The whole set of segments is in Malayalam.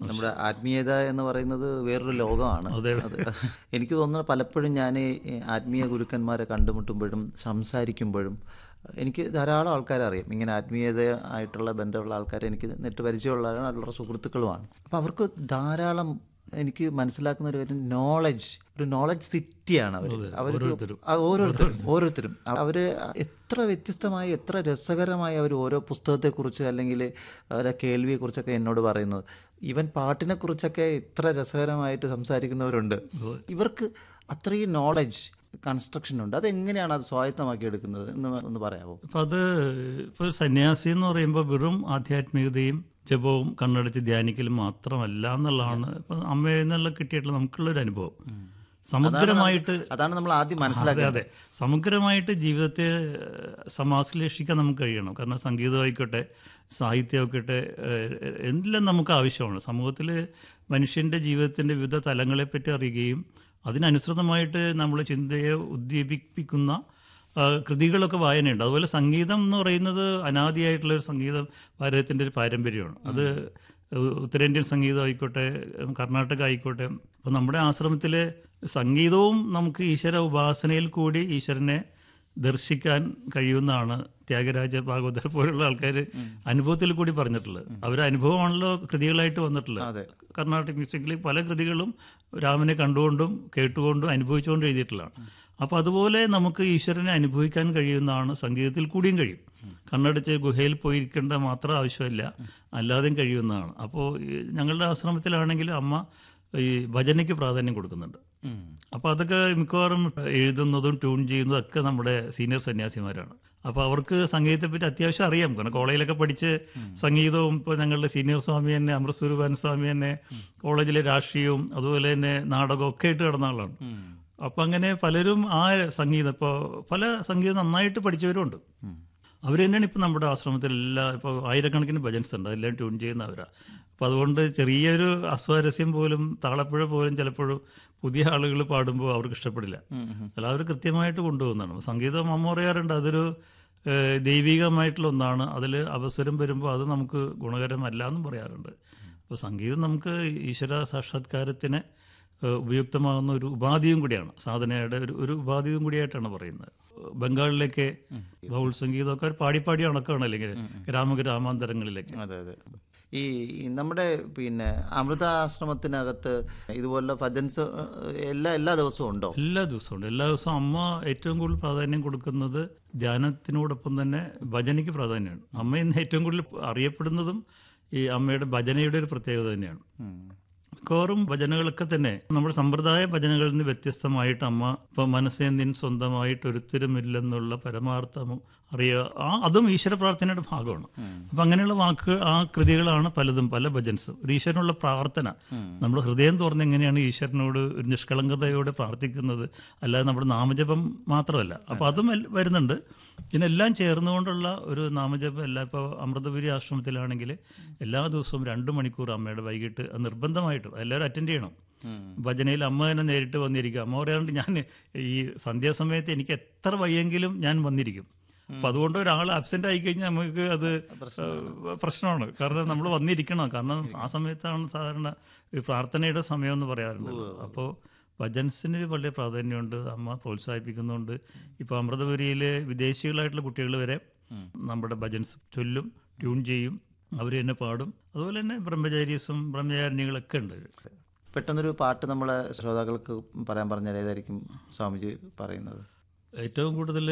നമ്മുടെ ആത്മീയത എന്ന് പറയുന്നത് വേറൊരു ലോകമാണ് അതെ. അത് എനിക്ക് തോന്നുന്നു പലപ്പോഴും ഞാൻ ഈ ആത്മീയ ഗുരുക്കന്മാരെ കണ്ടുമുട്ടുമ്പോഴും സംസാരിക്കുമ്പോഴും എനിക്ക് ധാരാളം ആൾക്കാരെ അറിയാം ഇങ്ങനെ ആത്മീയത ആയിട്ടുള്ള ബന്ധമുള്ള ആൾക്കാരെ എനിക്ക് നെറ്റ് പരിചയമുള്ള അവരുടെ സുഹൃത്തുക്കളുമാണ് അപ്പോൾ അവർക്ക് ധാരാളം എനിക്ക് മനസ്സിലാക്കുന്ന ഒരു കാര്യം നോളജ് ഒരു നോളജ് സിറ്റിയാണ് അവർ അവർക്ക് ആ, ഓരോരുത്തരും ഓരോരുത്തരും അവർ എത്ര വ്യത്യസ്തമായി എത്ര രസകരമായി അവർ ഓരോ പുസ്തകത്തെക്കുറിച്ച് അല്ലെങ്കിൽ അവരെ കേൾവിയെക്കുറിച്ചൊക്കെ എന്നോട് പറയുന്നത് ഈവൻ പാട്ടിനെക്കുറിച്ചൊക്കെ ഇത്ര രസകരമായിട്ട് സംസാരിക്കുന്നവരുണ്ട് ഇവർക്ക് അത്രയും നോളജ് കൺസ്ട്രക്ഷൻ ഉണ്ട് അതെങ്ങനെയാണ് അത് സ്വായത്തമാക്കി എടുക്കുന്നത് എന്ന് ഒന്ന് പറയാമോ അപ്പം അത് ഇപ്പോൾ സന്യാസി എന്ന് പറയുമ്പോൾ വെറും ആധ്യാത്മികതയും ജപവും കണ്ണടച്ച് ധ്യാനിക്കലും മാത്രമല്ല എന്നുള്ളതാണ് ഇപ്പം അമ്മയിൽ നിന്നുള്ള കിട്ടിയിട്ടുള്ള നമുക്കുള്ള ഒരു അനുഭവം സമഗ്രമായിട്ട് അതാണ് നമ്മൾ ആദ്യം അതെ മനസ്സിലാക്കുന്നത് അതെ സമഗ്രമായിട്ട് ജീവിതത്തെ ഏഹ്, സമാശ്ലേഷിക്കാൻ നമുക്ക് കഴിയണം കാരണം സംഗീതമായിക്കോട്ടെ സാഹിത്യമായിക്കോട്ടെ ഏഹ്, എല്ലാം നമുക്ക് ആവശ്യമാണ് സമൂഹത്തിൽ മനുഷ്യൻ്റെ ജീവിതത്തിൻ്റെ വിവിധ തലങ്ങളെപ്പറ്റി അറിയുകയും അതിനനുസൃതമായിട്ട് നമ്മൾ ചിന്തയെ ഉദ്ദീപിപ്പിക്കുന്ന ആ, കൃതികളൊക്കെ വായനയുണ്ട് അതുപോലെ സംഗീതം എന്ന് പറയുന്നത് അനാദിയായിട്ടുള്ള ഒരു സംഗീതം ഭാരതത്തിൻ്റെ ഒരു പാരമ്പര്യമാണ് അത് ഉത്തരേന്ത്യൻ സംഗീതം ആയിക്കോട്ടെ കർണാടക ആയിക്കോട്ടെ അപ്പോൾ നമ്മുടെ ആശ്രമത്തിലെ സംഗീതവും നമുക്ക് ഈശ്വര ഉപാസനയിൽ കൂടി ഈശ്വരനെ ദർശിക്കാൻ കഴിയുമെന്നാണ് ത്യാഗരാജ ഭാഗവതർ പോലുള്ള ആൾക്കാർ അനുഭവത്തിൽ കൂടി പറഞ്ഞിട്ടുള്ളത് അവരുടെ അനുഭവമാണല്ലോ കൃതികളായിട്ട് വന്നിട്ടുള്ളത് അതെ. കർണാട്ടിക് മ്യൂസിക്കിൽ പല കൃതികളും രാമനെ കണ്ടുകൊണ്ടും കേട്ടുകൊണ്ടും അനുഭവിച്ചുകൊണ്ടും എഴുതിയിട്ടുള്ളതാണ് അപ്പോൾ അതുപോലെ നമുക്ക് ഈശ്വരനെ അനുഭവിക്കാൻ കഴിയുന്നതാണ് സംഗീതത്തിൽ കൂടിയും കഴിയും കണ്ണടച്ച് ഗുഹയിൽ പോയിരിക്കേണ്ട മാത്രം ആവശ്യമില്ല അല്ലാതെയും കഴിയുന്നതാണ് അപ്പോൾ ഈ ഞങ്ങളുടെ ആശ്രമത്തിലാണെങ്കിൽ അമ്മ ഈ ഭജനയ്ക്ക് പ്രാധാന്യം കൊടുക്കുന്നുണ്ട് ഉം. അപ്പോൾ അതൊക്കെ മിക്കവാറും എഴുതുന്നതും ട്യൂൺ ചെയ്യുന്നതും ഒക്കെ നമ്മുടെ സീനിയർ സന്യാസിമാരാണ് അപ്പോൾ അവർക്ക് സംഗീതത്തെ പറ്റി അത്യാവശ്യം അറിയാം കാരണം കോളേജിലൊക്കെ പഠിച്ച് സംഗീതവും ഇപ്പോൾ ഞങ്ങളുടെ സീനിയർ സ്വാമി തന്നെ അമൃതസ്വരൂപാൻ സ്വാമി തന്നെ കോളേജിലെ രാഷ്ട്രീയവും അതുപോലെ തന്നെ നാടകവും ഒക്കെ ആയിട്ട് കിടന്ന ആളാണ് ഉം. അപ്പം അങ്ങനെ പലരും ആ സംഗീതം ഇപ്പോൾ പല സംഗീതം നന്നായിട്ട് പഠിച്ചവരുണ്ട് ഉം. അവർ തന്നെയാണ് ഇപ്പം നമ്മുടെ ആശ്രമത്തിൽ എല്ലാ ഇപ്പോൾ ആയിരക്കണക്കിന് ഭജൻസ് ഉണ്ട് അതെല്ലാം ട്യൂൺ ചെയ്യുന്നവരാ അപ്പോൾ അതുകൊണ്ട് ചെറിയൊരു അസ്വാരസ്യം പോലും താളപ്പുഴ പോലും ചിലപ്പോഴും പുതിയ ആളുകൾ പാടുമ്പോൾ അവർക്ക് ഇഷ്ടപ്പെടില്ല ഉം, ഉം. അല്ല അവർ കൃത്യമായിട്ട് കൊണ്ടുപോകുന്നതാണ് സംഗീതം അമ്മ പറയാറുണ്ട് അതൊരു ഏഹ്, ദൈവികമായിട്ടുള്ള ഒന്നാണ് അതിൽ അവസരം വരുമ്പോൾ അത് നമുക്ക് ഗുണകരമല്ല എന്നും പറയാറുണ്ട് അപ്പോൾ സംഗീതം നമുക്ക് ഈശ്വര സാക്ഷാത്കാരത്തിന് ഏഹ്, ഉപയുക്തമാകുന്ന ഒരു ഉപാധിയും കൂടിയാണ് സാധനയുടെ ഒരു ഒരു ഉപാധിയും കൂടിയായിട്ടാണ് പറയുന്നത് ബംഗാളിലേക്ക് ബൗൾ സംഗീതമൊക്കെ പാടി പാടി അണക്കാണ് അല്ലെങ്കിൽ ഗ്രാമഗ്രാമാന്തരങ്ങളിലേക്ക് അതെ അതെ ഈ ഈ നമ്മുടെ പിന്നെ അമൃത ആശ്രമത്തിനകത്ത് ഇതുപോലുള്ള ഭജൻസ് എല്ലാ എല്ലാ ദിവസവും ഉണ്ടോ എല്ലാ ദിവസവും ഉണ്ട് എല്ലാ ദിവസവും അമ്മ ഏറ്റവും കൂടുതൽ പ്രാധാന്യം കൊടുക്കുന്നത് ധ്യാനത്തിനോടൊപ്പം തന്നെ ഭജനയ്ക്ക് പ്രാധാന്യമാണ് അമ്മ ഇന്ന് ഏറ്റവും കൂടുതൽ അറിയപ്പെടുന്നതും ഈ അമ്മയുടെ ഭജനയുടെ ഒരു പ്രത്യേകത തന്നെയാണ് ഉം. മിക്കവാറും ഭജനകളൊക്കെ തന്നെ നമ്മുടെ സമ്പ്രദായ ഭജനകളിൽ നിന്ന് വ്യത്യസ്തമായിട്ട് അമ്മ ഇപ്പൊ മനസ്സേ നിൻ സ്വന്തമായിട്ട് ഒരുത്തരുമില്ലെന്നുള്ള പരമാർത്ഥം അറിയുക ആ അതും ഈശ്വര പ്രാർത്ഥനയുടെ ഭാഗമാണ് അപ്പൊ അങ്ങനെയുള്ള വാക്കുകൾ ആ കൃതികളാണ് പലതും പല ഭജൻസും ഒരു ഈശ്വരനുള്ള പ്രാർത്ഥന നമ്മുടെ ഹൃദയം തുറന്ന് എങ്ങനെയാണ് ഈശ്വരനോട് ഒരു നിഷ്കളങ്കതയോടെ പ്രാർത്ഥിക്കുന്നത് അല്ലാതെ നമ്മുടെ നാമജപം മാത്രമല്ല അപ്പൊ അതും എൽ- വരുന്നുണ്ട് ഇതിനെല്ലാം ചേർന്നുകൊണ്ടുള്ള ഒരു നാമജപം എല്ലാ ഇപ്പോൾ അമൃതപുരി ആശ്രമത്തിലാണെങ്കിൽ എല്ലാ ദിവസവും രണ്ട് മണിക്കൂർ അമ്മയുടെ വൈകിട്ട് അത് നിർബന്ധമായിട്ടും എല്ലാവരും അറ്റൻഡ് ചെയ്യണം ഉം. ഭജനയിൽ അമ്മ തന്നെ നേരിട്ട് വന്നിരിക്കുക അമ്മ പറയാറുണ്ട് ഞാൻ ഈ സന്ധ്യാസമയത്ത് എനിക്ക് എത്ര വയ്യെങ്കിലും ഞാൻ വന്നിരിക്കും അപ്പൊ അതുകൊണ്ട് ഒരാൾ ആബ്സെന്റ് ആയി കഴിഞ്ഞാൽ നമുക്ക് അത് ഏഹ്, പ്രശ്നമാണ് കാരണം നമ്മൾ വന്നിരിക്കണം കാരണം ആ സമയത്താണ് സാധാരണ ഈ പ്രാർത്ഥനയുടെ സമയം എന്ന് പറയാറുണ്ട് അപ്പോൾ ഭജൻസിന് വലിയ പ്രാധാന്യമുണ്ട് അമ്മ പ്രോത്സാഹിപ്പിക്കുന്നുണ്ട് ഇപ്പോൾ അമൃതപുരിയിലെ വിദേശികളായിട്ടുള്ള കുട്ടികൾ വരെ നമ്മുടെ ഭജൻസ് ചൊല്ലും ട്യൂൺ ചെയ്യും അവർ തന്നെ പാടും അതുപോലെ തന്നെ ബ്രഹ്മചാരീസും ബ്രഹ്മചാരിണികളൊക്കെ ഉണ്ട് പെട്ടെന്നൊരു പാട്ട് നമ്മളെ ശ്രോതാക്കൾക്ക് പറയാൻ പറഞ്ഞാൽ ഏതായിരിക്കും സ്വാമിജി പറയുന്നത് ഏറ്റവും കൂടുതൽ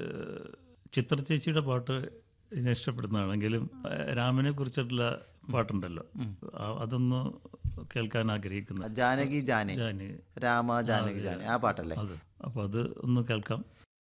ചിത്ര ചേച്ചിയുടെ പാട്ട് ഞാൻ ഇഷ്ടപ്പെടുന്നതാണെങ്കിലും ഏഹ്, രാമനെ കുറിച്ചിട്ടുള്ള പാട്ടുണ്ടല്ലോ ആ- അതൊന്ന് കേൾക്കാൻ ആഗ്രഹിക്കുന്ന ജാനകി ജാനി ഞാൻ രാമ ജാനകി ജാനി ആ പാട്ടല്ലേ അത് അപ്പോൾ അത് ഒന്ന് കേൾക്കാം